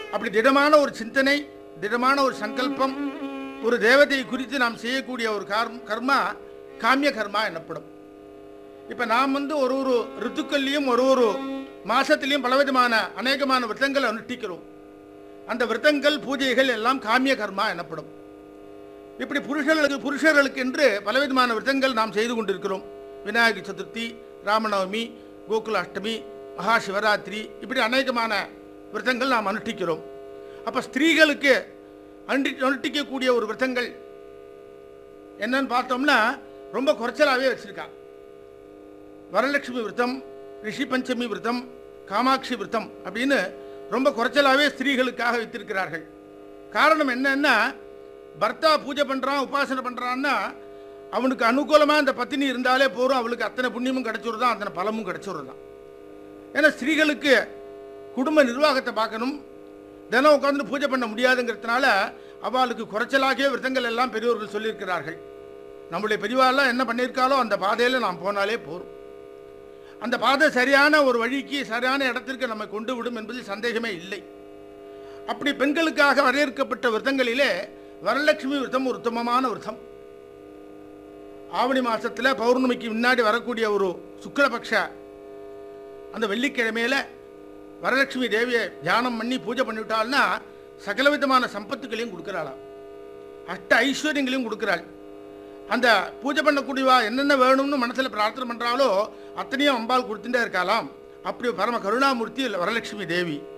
அப்படி திடமான ஒரு சிந்தனை திடமான ஒரு சங்கல்பம் ஒரு தேவதையை குறித்து நாம் செய்யக்கூடிய ஒரு கர்ம கர்மா காமிய கர்மா எனப்படும் இப்போ நாம் வந்து ஒரு ஒரு ரித்துக்கள்லையும் ஒரு ஒரு மாசத்திலையும் பலவிதமான அநேகமான விரதங்களை அனுஷ்டிக்கிறோம் அந்த விரதங்கள் பூஜைகள் எல்லாம் காமிய கர்மா எனப்படும் இப்படி புருஷர்களுக்கு புருஷர்களுக்கு என்று பலவிதமான விரதங்கள் நாம் செய்து கொண்டிருக்கிறோம் விநாயகர் சதுர்த்தி ராமநவமி கோகுல அஷ்டமி மகா சிவராத்திரி இப்படி அநேகமான விரதங்கள் நாம் அனுஷ்டிக்கிறோம் அப்போ ஸ்திரீகளுக்கு அனுஷ்டி அனுஷ்டிக்கக்கூடிய ஒரு விரதங்கள் என்னன்னு பார்த்தோம்னா ரொம்ப குறைச்சலாகவே வச்சுருக்கா வரலட்சுமி விரதம் ரிஷி பஞ்சமி விரதம் காமாட்சி விரதம் அப்படின்னு ரொம்ப குறைச்சலாகவே ஸ்திரீகளுக்காக வைத்திருக்கிறார்கள் காரணம் என்னன்னா பர்த்தா பூஜை பண்ணுறான் உபாசனை பண்ணுறான்னா அவனுக்கு அனுகூலமாக அந்த பத்தினி இருந்தாலே போதும் அவளுக்கு அத்தனை புண்ணியமும் கிடைச்சிருதான் அத்தனை பலமும் கிடைச்சிருதான் ஏன்னா ஸ்திரீகளுக்கு குடும்ப நிர்வாகத்தை பார்க்கணும் தினம் உட்காந்து பூஜை பண்ண முடியாதுங்கிறதுனால அவளுக்கு குறைச்சலாகிய விரதங்கள் எல்லாம் பெரியவர்கள் சொல்லியிருக்கிறார்கள் நம்முடைய பெரியவாள்லாம் என்ன பண்ணியிருக்காளோ அந்த பாதையில் நாம் போனாலே போதும் அந்த பாதை சரியான ஒரு வழிக்கு சரியான இடத்திற்கு நம்மை கொண்டு விடும் என்பதில் சந்தேகமே இல்லை அப்படி பெண்களுக்காக வரையறுக்கப்பட்ட விரதங்களிலே வரலட்சுமி விரதம் ஒரு உத்தமமான விரதம் ஆவணி மாசத்துல பௌர்ணமிக்கு முன்னாடி வரக்கூடிய ஒரு சுக்லபக்ஷ அந்த வெள்ளிக்கிழமையில வரலட்சுமி தேவியை தியானம் பண்ணி பூஜை பண்ணிவிட்டாள்னா சகலவிதமான சம்பத்துகளையும் கொடுக்குறாளாம் அஷ்ட ஐஸ்வர்யங்களையும் கொடுக்குறாள் அந்த பூஜை பண்ணக்கூடியவா என்னென்ன வேணும்னு மனசில் பிரார்த்தனை பண்ணுறாளோ அத்தனையும் அம்பாள் கொடுத்துட்டே இருக்காளாம் அப்படி பரம கருணாமூர்த்தி வரலட்சுமி தேவி